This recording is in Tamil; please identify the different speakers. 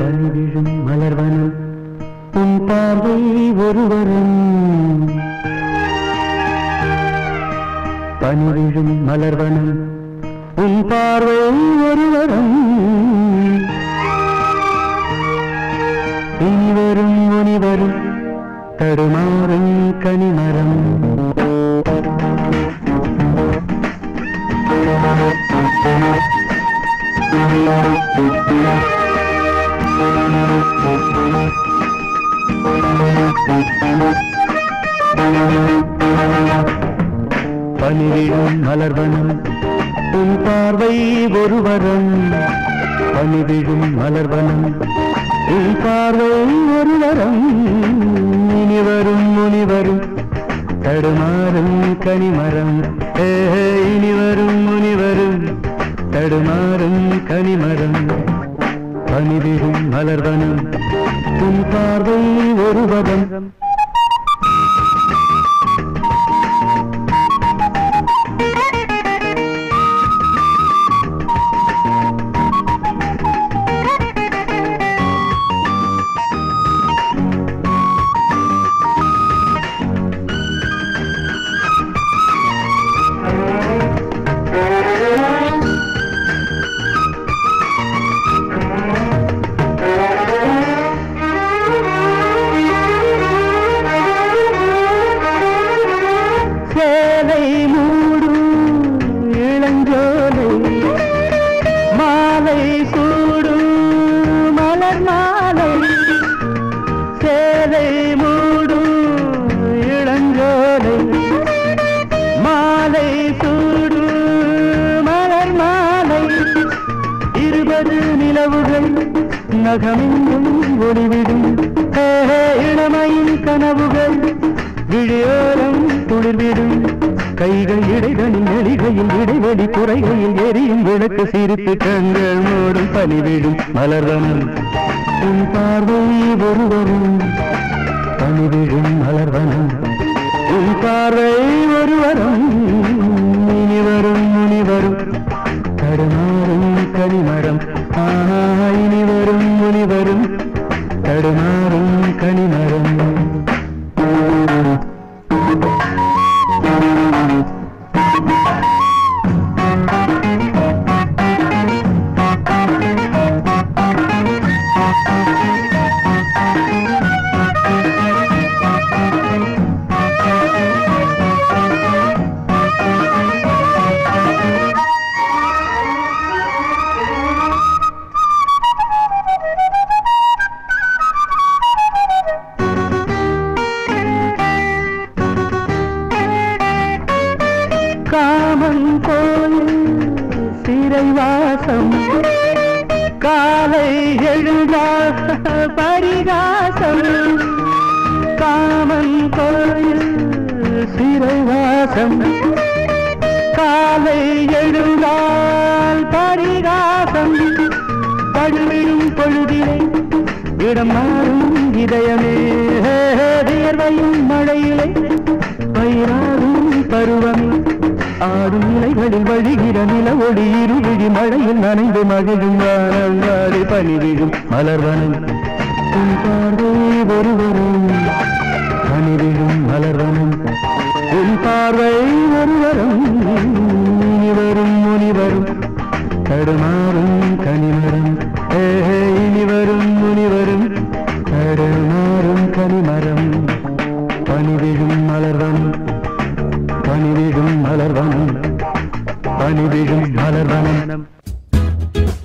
Speaker 1: பனிவிழும் மலர்வனம் உன் பார்வை ஒருவரும் பனிவிழும் மலர்வனம் உன் பார்வை ஒருவரும் இனிவரும் முனிவரும் தடுமாறும் கனிமரம் பனிவிழும் மலர்வனம் உன் பார்வை ஒருவரம் பனிவிழும் மலர்வனம் உன் பார்வை ஒருவரம் இனிவரும் முனிவரும் தடுமாறும் கனிமரம் ஏ இனிவரும் முனிவரும் தடுமாறும் கனிமரம் பனிவிழும் மலர்வனம் உன் பார்வை ஒருவரம் சேலை மூடும் இளஞ்சோலை மாலை சூடும் மலர் மாலை சேலை மூடும் இளஞ்சோலை மாலை சூடும் மலர் மாலை இருபது நிலவுகள் நகமெங்கும் ஒளிவிடும் ஹே, ஹே, இளமையின் கனவுகள் விழியோரம் துளிர்விடும் கைகள் இடைகளில் எளிகையில் இடைவெளி குறைகையில் எரியும் விளக்கு சிரித்து கண்கள் மூடும் பனிவிடும் மலர்வனம் உன் பார்வை ஒருவரும் பனிவிடும் மலர்வனம் உன் பார்வை ஒருவரும் இனிவரும் முனிவரும் தடுமாறும் கனிமரம் ஆஹா இனிவரும் முனிவரும் தடுமாறும் கனிமரம் காமன் கோயில் சிறைவாசம் காலை எழுந்தா பரிகாசம் காமன் கோயில் சிறைவாசம் காலை எழுந்தால் பரிகாசம் படுவிடும் பொழுதிலே இடம் மாறும் இதயமே வியர்வையும் மழையிலே பயிராகும் பருவமே ஆடும் இலைகளில் வழிகிற நில ஒளி இருவிழி மழையில் நனைந்து மகிழும் வானம் வாடி பனிவிழும் மலர்வனம் உன் பார்வை ஒருவரும் பனிவிழும் மலர்வனம் உன் பார்வை ஒருவரும் இனிவரும் முனிவரும் தடுமாறும் கனிமரம் ஏ இனிவரும் முனிவரும் தடுமாறும் கனிமரம் பனிவிழும் மலர்வனம் பனிவிழும் மலர்வனம் பனிவிழும் மலர்வனம்